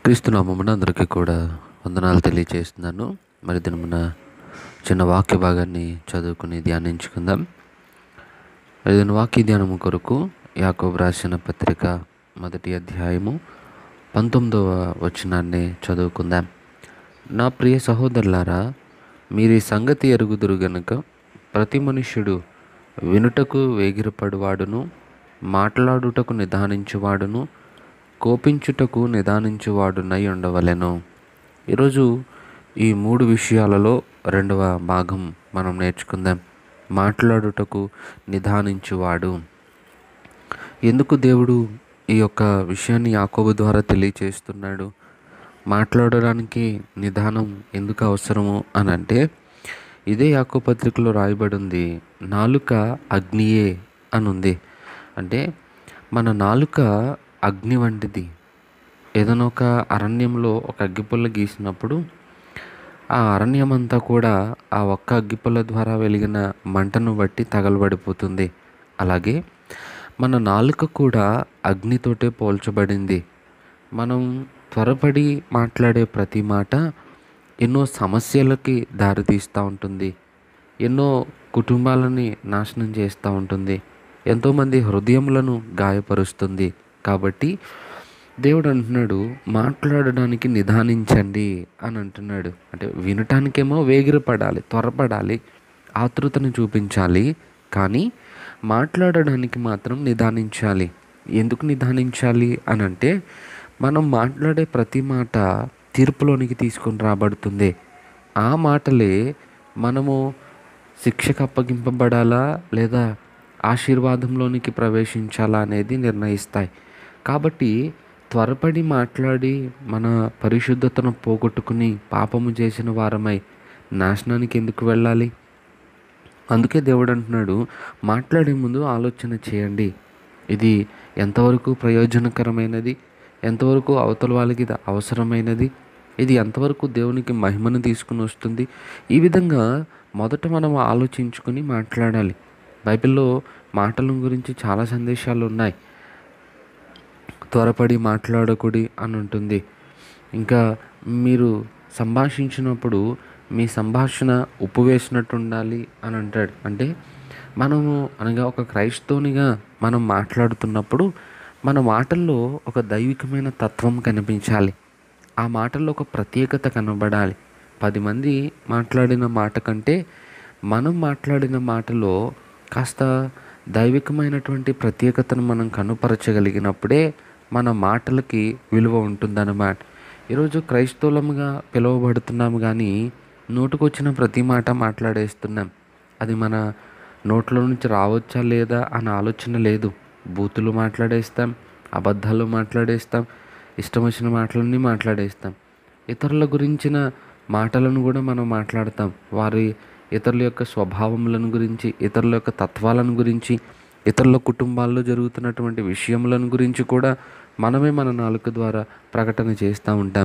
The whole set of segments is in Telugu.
క్రీస్తునామమున అందరికీ కూడా వందనాలు తెలియజేస్తున్నాను మరి దినమున చిన్న వాక్య భాగాన్ని చదువుకుని ధ్యానించుకుందాం మరి దీని వాక్య ధ్యానము కొరకు యాకోబు రాసిన పత్రిక మొదటి అధ్యాయము పంతొమ్మిదవ వచనాన్ని చదువుకుందాం నా ప్రియ సహోదరులారా మీరు ఈ సంగతి ఎరుగుదురు గనుక ప్రతి మనుష్యుడు వినుటకు వేగిరపడువాడును మాట్లాడుటకు నిదానించువాడును కోపించుటకు నిదానించువాడునై ఉండవలెను ఈరోజు ఈ మూడు విషయాలలో రెండవ భాగం మనం నేర్చుకుందాం మాట్లాడుటకు నిదానించువాడు ఎందుకు దేవుడు ఈ యొక్క విషయాన్ని యాకోబు ద్వారా తెలియచేస్తున్నాడు మాట్లాడడానికి నిదానం ఎందుకు అవసరము అని అంటే ఇదే యాకో పత్రికలో రాయబడి ఉంది నాలుక అగ్నియే అని ఉంది అంటే మన నాలుక అగ్ని వంటిది ఏదైనా ఒక అరణ్యంలో ఒక అగ్గిపుల్ల గీసినప్పుడు ఆ అరణ్యం అంతా కూడా ఆ ఒక్క అగ్గిపుల్ల ద్వారా వెలిగిన మంటను బట్టి తగలబడిపోతుంది అలాగే మన నాలుక కూడా అగ్నితోటే పోల్చబడింది మనం త్వరపడి మాట్లాడే ప్రతి మాట ఎన్నో సమస్యలకి దారితీస్తూ ఉంటుంది ఎన్నో కుటుంబాలని నాశనం చేస్తూ ఉంటుంది ఎంతోమంది హృదయములను గాయపరుస్తుంది కాబట్టి దేవుడు అంటున్నాడు మాట్లాడడానికి నిదానించండి అని అంటున్నాడు అంటే వినటానికేమో వేగిరపడాలి త్వరపడాలి ఆతృతను చూపించాలి కానీ మాట్లాడడానికి మాత్రం నిదానించాలి ఎందుకు నిదానించాలి అని అంటే మనం మాట్లాడే ప్రతి మాట తీర్పులోనికి తీసుకొని రాబడుతుంది ఆ మాటలే మనము శిక్షకు అప్పగింపబడాలా లేదా ఆశీర్వాదంలోనికి ప్రవేశించాలా అనేది నిర్ణయిస్తాయి కాబట్టి త్వరపడి మాట్లాడి మన పరిశుద్ధతను పోగొట్టుకుని పాపము చేసిన వారమై నాశనానికి ఎందుకు వెళ్ళాలి అందుకే దేవుడు అంటున్నాడు మాట్లాడే ముందు ఆలోచన చేయండి ఇది ఎంతవరకు ప్రయోజనకరమైనది ఎంతవరకు అవతల వాళ్ళకి ఇది అవసరమైనది ఇది ఎంతవరకు దేవునికి మహిమను తీసుకుని వస్తుంది ఈ విధంగా మొదట మనం ఆలోచించుకుని మాట్లాడాలి బైబిల్లో మాటల గురించి చాలా సందేశాలు ఉన్నాయి త్వరపడి మాట్లాడకుడి అని ఉంటుంది ఇంకా మీరు సంభాషించినప్పుడు మీ సంభాషణ ఉప్పు వేసినట్టు ఉండాలి అని అంటాడు అంటే మనము అనగా ఒక క్రైస్తవునిగా మనం మాట్లాడుతున్నప్పుడు మన మాటల్లో ఒక దైవికమైన తత్వం కనిపించాలి ఆ మాటల్లో ఒక ప్రత్యేకత కనబడాలి పది మంది మాట్లాడిన మాట కంటే మనం మాట్లాడిన మాటలో కాస్త దైవికమైనటువంటి ప్రత్యేకతను మనం కనుపరచగలిగినప్పుడే మన మాటలకి విలువ ఉంటుందన్నమాట ఈరోజు క్రైస్తవులముగా పిలువబడుతున్నాము కానీ నోటుకొచ్చిన ప్రతి మాట మాట్లాడేస్తున్నాం అది మన నోట్లో నుంచి రావచ్చా లేదా అన్న ఆలోచన లేదు బూతులు మాట్లాడేస్తాం అబద్ధాలు మాట్లాడేస్తాం ఇష్టం వచ్చిన మాటలన్నీ మాట్లాడేస్తాం ఇతరుల గురించిన మాటలను కూడా మనం మాట్లాడతాం వారి ఇతరుల యొక్క స్వభావములను గురించి ఇతరుల యొక్క తత్వాలను గురించి ఇతరుల కుటుంబాల్లో జరుగుతున్నటువంటి విషయములను గురించి కూడా మనమే మన నాలుక ద్వారా ప్రకటన చేస్తూ ఉంటాం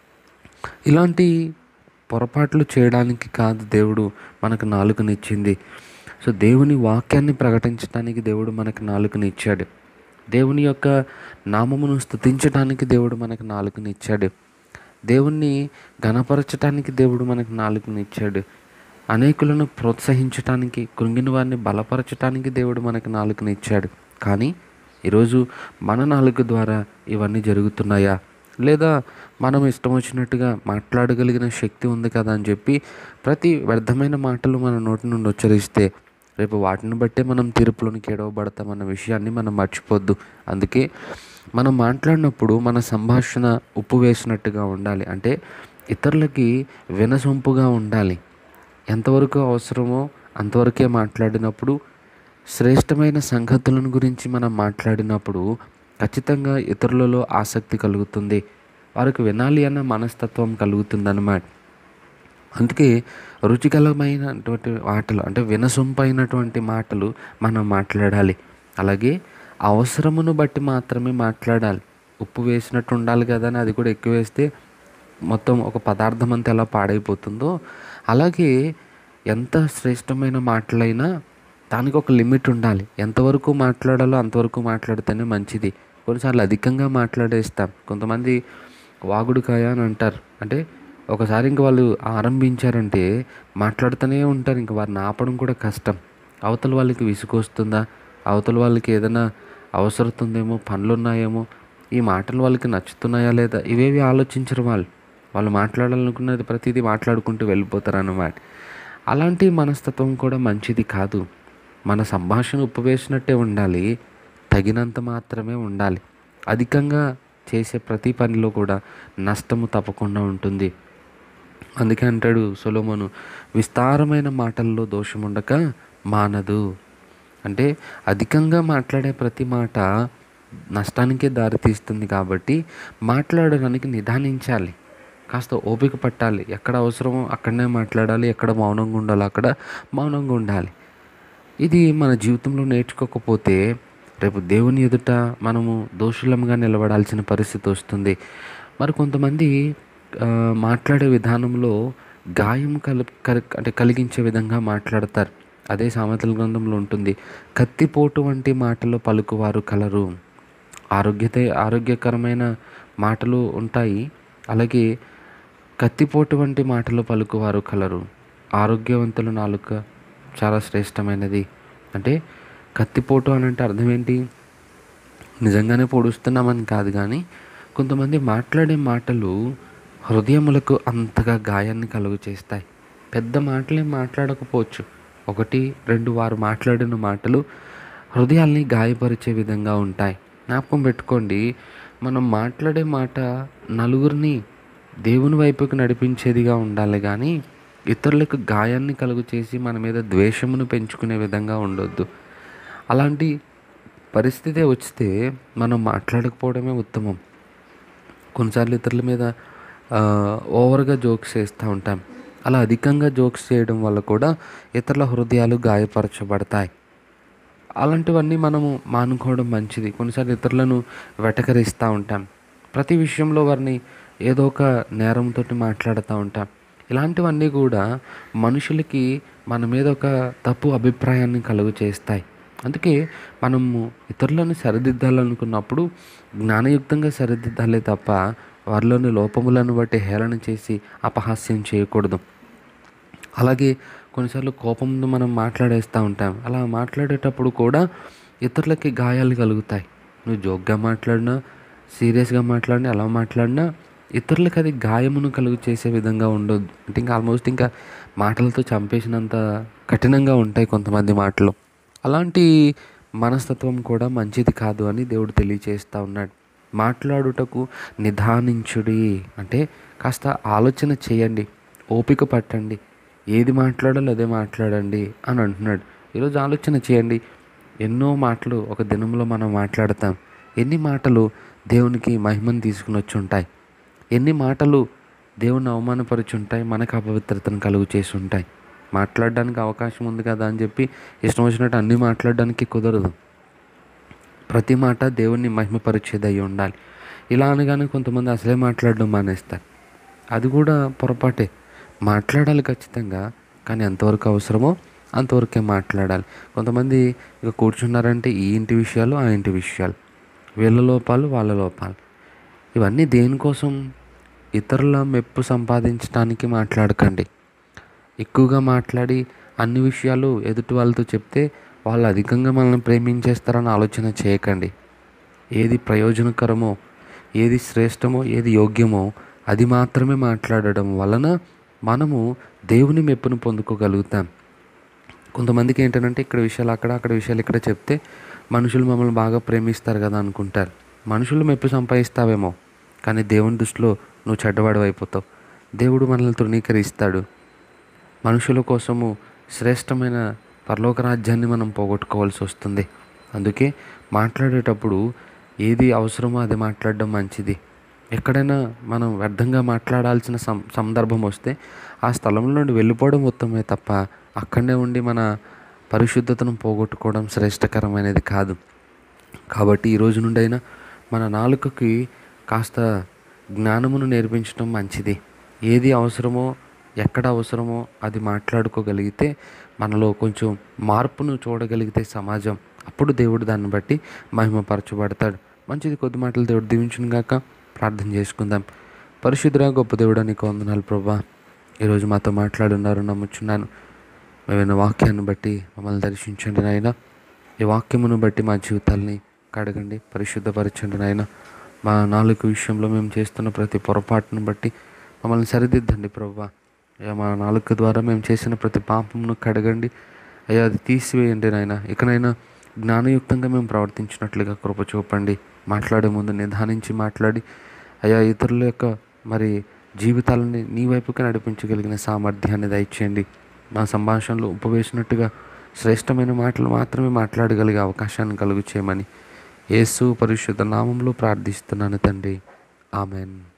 ఇలాంటి పొరపాట్లు చేయడానికి కాదు దేవుడు మనకు నాలుకనిచ్చింది సో దేవుని వాక్యాన్ని ప్రకటించడానికి దేవుడు మనకు నాలుకనిచ్చాడు దేవుని యొక్క నామమును స్థుతించడానికి దేవుడు మనకు నాలుకనిచ్చాడు దేవుణ్ణి గణపరచడానికి దేవుడు మనకు నాలుకనిచ్చాడు అనేకులను ప్రోత్సహించడానికి కృంగిన వారిని బలపరచడానికి దేవుడు మనకు నాలుకనిచ్చాడు కానీ ఈరోజు మన నాలుక ద్వారా ఇవన్నీ జరుగుతున్నాయా లేదా మనం ఇష్టం వచ్చినట్టుగా మాట్లాడగలిగిన శక్తి ఉంది కదా అని చెప్పి ప్రతి వ్యర్థమైన మాటలు మన నోటి నుండి ఉచ్చరిస్తే రేపు వాటిని బట్టే మనం తీర్పులోనికి ఎడవబడతామన్న విషయాన్ని మనం మర్చిపోద్దు అందుకే మనం మాట్లాడినప్పుడు మన సంభాషణ ఉప్పు వేసినట్టుగా ఉండాలి అంటే ఇతరులకి వినసొంపుగా ఉండాలి ఎంతవరకు అవసరమో అంతవరకే మాట్లాడినప్పుడు శ్రేష్టమైన సంగతులను గురించి మనం మాట్లాడినప్పుడు ఖచ్చితంగా ఇతరులలో ఆసక్తి కలుగుతుంది వారికి వినాలి అన్న మనస్తత్వం కలుగుతుందన్నమాట అందుకే రుచికరమైనటువంటి మాటలు అంటే వినసొంపైనటువంటి మాటలు మనం మాట్లాడాలి అలాగే అవసరమును బట్టి మాత్రమే మాట్లాడాలి ఉప్పు వేసినట్టు ఉండాలి కదా అని అది కూడా ఎక్కువ వేస్తే మొత్తం ఒక పదార్థం అంతా ఎలా పాడైపోతుందో అలాగే ఎంత శ్రేష్టమైన మాటలైనా దానికి ఒక లిమిట్ ఉండాలి ఎంతవరకు మాట్లాడాలో అంతవరకు మాట్లాడితేనే మంచిది కొన్నిసార్లు అధికంగా మాట్లాడేస్తాం కొంతమంది వాగుడుకాయ అని అంటారు అంటే ఒకసారి ఇంక వాళ్ళు ఆరంభించారంటే మాట్లాడుతూనే ఉంటారు ఇంక వారిని ఆపడం కూడా కష్టం అవతల వాళ్ళకి విసుగొస్తుందా అవతల వాళ్ళకి ఏదైనా అవసరం ఉందేమో పనులు ఉన్నాయేమో ఈ మాటలు వాళ్ళకి నచ్చుతున్నాయా లేదా ఇవేవి ఆలోచించరు వాళ్ళు వాళ్ళు మాట్లాడాలనుకున్నది ప్రతిదీ మాట్లాడుకుంటూ వెళ్ళిపోతారు అన్నమాట అలాంటి మనస్తత్వం కూడా మంచిది కాదు మన సంభాషణ ఉప్పువేసినట్టే ఉండాలి తగినంత మాత్రమే ఉండాలి అధికంగా చేసే ప్రతి పనిలో కూడా నష్టము తప్పకుండా ఉంటుంది అందుకే అంటాడు సొలోమోను విస్తారమైన మాటల్లో దోషం ఉండక మానదు అంటే అధికంగా మాట్లాడే ప్రతి మాట నష్టానికే దారితీస్తుంది కాబట్టి మాట్లాడడానికి నిదానించాలి కాస్త ఓపిక పట్టాలి ఎక్కడ అవసరమో అక్కడనే మాట్లాడాలి ఎక్కడ మౌనంగా ఉండాలి అక్కడ మౌనంగా ఉండాలి ఇది మన జీవితంలో నేర్చుకోకపోతే రేపు దేవుని ఎదుట మనము దోషులంగా నిలబడాల్సిన పరిస్థితి వస్తుంది మరి కొంతమంది ఆ, మాట్లాడే విధానంలో గాయం కలు కల్- అంటే కలిగించే విధంగా మాట్లాడతారు అదే సామెతల గ్రంథంలో ఉంటుంది కత్తిపోటు వంటి మాటలు పలుకువారు కలరు ఆరోగ్యత ఆరోగ్యకరమైన మాటలు ఉంటాయి అలాగే కత్తిపోటు వంటి మాటలు పలుకువారు కలరు ఆరోగ్యవంతుల నాలుక చాలా శ్రేష్టమైనది అంటే కత్తిపోటు అని అంటే అర్థం ఏంటి నిజంగానే పొడుస్తున్నామని కాదు కానీ కొంతమంది మాట్లాడే మాటలు హృదయములకు అంతగా గాయాన్ని కలుగు చేస్తాయి పెద్ద మాటలే మాట్లాడకపోవచ్చు ఒకటి రెండు వారు మాట్లాడిన మాటలు హృదయాల్ని గాయపరిచే విధంగా ఉంటాయి జ్ఞాపకం పెట్టుకోండి మనం మాట్లాడే మాట నలుగురిని దేవుని వైపుకి నడిపించేదిగా ఉండాలి కానీ ఇతరులకు గాయాన్ని కలుగు చేసి మన మీద ద్వేషమును పెంచుకునే విధంగా ఉండొద్దు అలాంటి పరిస్థితి వస్తే మనం మాట్లాడకపోవడమే ఉత్తమం కొన్నిసార్లు ఇతరుల మీద ఆ, ఓవర్గా జోక్స్ చేస్తూ ఉంటాం అలా అధికంగా జోక్స్ చేయడం వల్ల కూడా ఇతరుల హృదయాలు గాయపరచబడతాయి అలాంటివన్నీ మనము మానుకోవడం మంచిది కొన్నిసార్లు ఇతరులను వెటకరిస్తూ ఉంటాం ప్రతి విషయంలో వారిని ఏదో ఒక నేరంతో మాట్లాడుతూ ఉంటాం ఇలాంటివన్నీ కూడా మనుషులకి మన మీద ఒక తప్పు అభిప్రాయాన్ని కలుగు చేస్తాయి అందుకే మనము ఇతరులను సరిదిద్దాలనుకున్నప్పుడు జ్ఞానయుక్తంగా సరిదిద్దాలే తప్ప వారిలోని లోపములను బట్టి హేళన చేసి అపహాస్యం చేయకూడదు అలాగే కొన్నిసార్లు కోపంతో మనం మాట్లాడేస్తూ ఉంటాం అలా మాట్లాడేటప్పుడు కూడా ఇతరులకి గాయాలు కలుగుతాయి నువ్వు జోక్గా మాట్లాడినా సీరియస్గా మాట్లాడినా ఎలా మాట్లాడినా ఇతరులకు అది గాయమును కలుగు చేసే విధంగా ఉండొద్దు అంటే ఇంకా ఆల్మోస్ట్ ఇంకా మాటలతో చంపేసినంత కఠినంగా ఉంటాయి కొంతమంది మాటలు అలాంటి మనస్తత్వం కూడా మంచిది కాదు అని దేవుడు తెలియచేస్తూ ఉన్నాడు మాట్లాడుటకు నిదానించుడి అంటే కాస్త ఆలోచన చేయండి ఓపిక పట్టండి ఏది మాట్లాడాలో అదే మాట్లాడండి అని అంటున్నాడు ఈరోజు ఆలోచన చేయండి ఎన్నో మాటలు ఒక దినంలో మనం మాట్లాడతాం ఎన్ని మాటలు దేవునికి మహిమను తీసుకుని వచ్చి ఉంటాయి ఎన్ని మాటలు దేవుని అవమానపరిచి ఉంటాయి మనకు అపవిత్రతను కలుగు చేసి ఉంటాయి మాట్లాడడానికి అవకాశం ఉంది కదా అని చెప్పి ఇష్టం వచ్చినట్టు అన్నీ మాట్లాడడానికి కుదరదు ప్రతి మాట దేవుణ్ణి మహిమపరిచేది అయి ఉండాలి ఇలా అనగానే కొంతమంది అసలే మాట్లాడడం మానేస్తారు అది కూడా పొరపాటే మాట్లాడాలి ఖచ్చితంగా కానీ ఎంతవరకు అవసరమో అంతవరకే మాట్లాడాలి కొంతమంది ఇక కూర్చున్నారంటే ఈ ఇంటి విషయాలు ఆ ఇంటి విషయాలు వీళ్ళ లోపాలు వాళ్ళ లోపాలు ఇవన్నీ దేనికోసం ఇతరుల మెప్పు సంపాదించడానికి మాట్లాడకండి ఎక్కువగా మాట్లాడి అన్ని విషయాలు ఎదుటి వాళ్ళతో చెప్తే వాళ్ళు అధికంగా మనల్ని ప్రేమించేస్తారని ఆలోచన చేయకండి ఏది ప్రయోజనకరమో ఏది శ్రేష్టమో ఏది యోగ్యమో అది మాత్రమే మాట్లాడడం వలన మనము దేవుని మెప్పును పొందుకోగలుగుతాం కొంతమందికి ఏంటంటే ఇక్కడ విషయాలు అక్కడ అక్కడ విషయాలు ఇక్కడ చెప్తే మనుషులు మమ్మల్ని బాగా ప్రేమిస్తారు కదా అనుకుంటారు మనుషులు మెప్పు సంపాదిస్తావేమో కానీ దేవుని దృష్టిలో నువ్వు చెడ్డవాడు అయిపోతావు దేవుడు మనల్ని తృణీకరిస్తాడు మనుషుల కోసము శ్రేష్టమైన పరలోక రాజ్యాన్ని మనం పోగొట్టుకోవాల్సి వస్తుంది అందుకే మాట్లాడేటప్పుడు ఏది అవసరమో అది మాట్లాడడం మంచిది ఎక్కడైనా మనం వ్యర్థంగా మాట్లాడాల్సిన సం సందర్భం వస్తే ఆ స్థలంలో నుండి వెళ్ళిపోవడం ఉత్తమే తప్ప అక్కడనే ఉండి మన పరిశుద్ధతను పోగొట్టుకోవడం శ్రేష్టకరమైనది కాదు కాబట్టి ఈ రోజు నుండి అయినా మన నాలుకకి కాస్త జ్ఞానమును నేర్పించడం మంచిది ఏది అవసరమో ఎక్కడ అవసరమో అది మాట్లాడుకోగలిగితే మనలో కొంచెం మార్పును చూడగలిగితే సమాజం అప్పుడు దేవుడు దాన్ని బట్టి మహిమపరచబడతాడు మంచిది కొద్ది మాటలు దేవుడు దీవించును గాక ప్రార్థన చేసుకుందాం పరిశుద్ధురా గొప్ప దేవుడా నీకు వందనాలు ప్రభా ఈరోజు మాతో మాట్లాడున్నారు నమ్ముచున్నాను మేమైనా వాక్యాన్ని బట్టి మమ్మల్ని దర్శించండి నాయన ఈ వాక్యమును బట్టి మా జీవితాల్ని కడగండి పరిశుద్ధపరచండి నాయన మా నాలుగు విషయంలో మేము చేస్తున్న ప్రతి పొరపాటును బట్టి మమ్మల్ని సరిదిద్దండి ప్రభా అయ్యా మా నాలుక ద్వారా మేము చేసిన ప్రతి పాపమును కడగండి అయ్యా అది తీసివేయండి నాయన ఇకనైనా జ్ఞానయుక్తంగా మేము ప్రవర్తించినట్లుగా కృప చూపండి మాట్లాడే ముందు నిదానించి మాట్లాడి అయ్యా ఇతరుల యొక్క మరి జీవితాలని నీ వైపుకి నడిపించగలిగిన సామర్థ్యాన్ని దయచేయండి మా సంభాషణలో ఉపవేసినట్టుగా శ్రేష్టమైన మాటలు మాత్రమే మాట్లాడగలిగే అవకాశాన్ని కలుగు చేయమని యేసు పరిశుద్ధ నామంలో ప్రార్థిస్తున్నాను తండ్రి ఆమెన్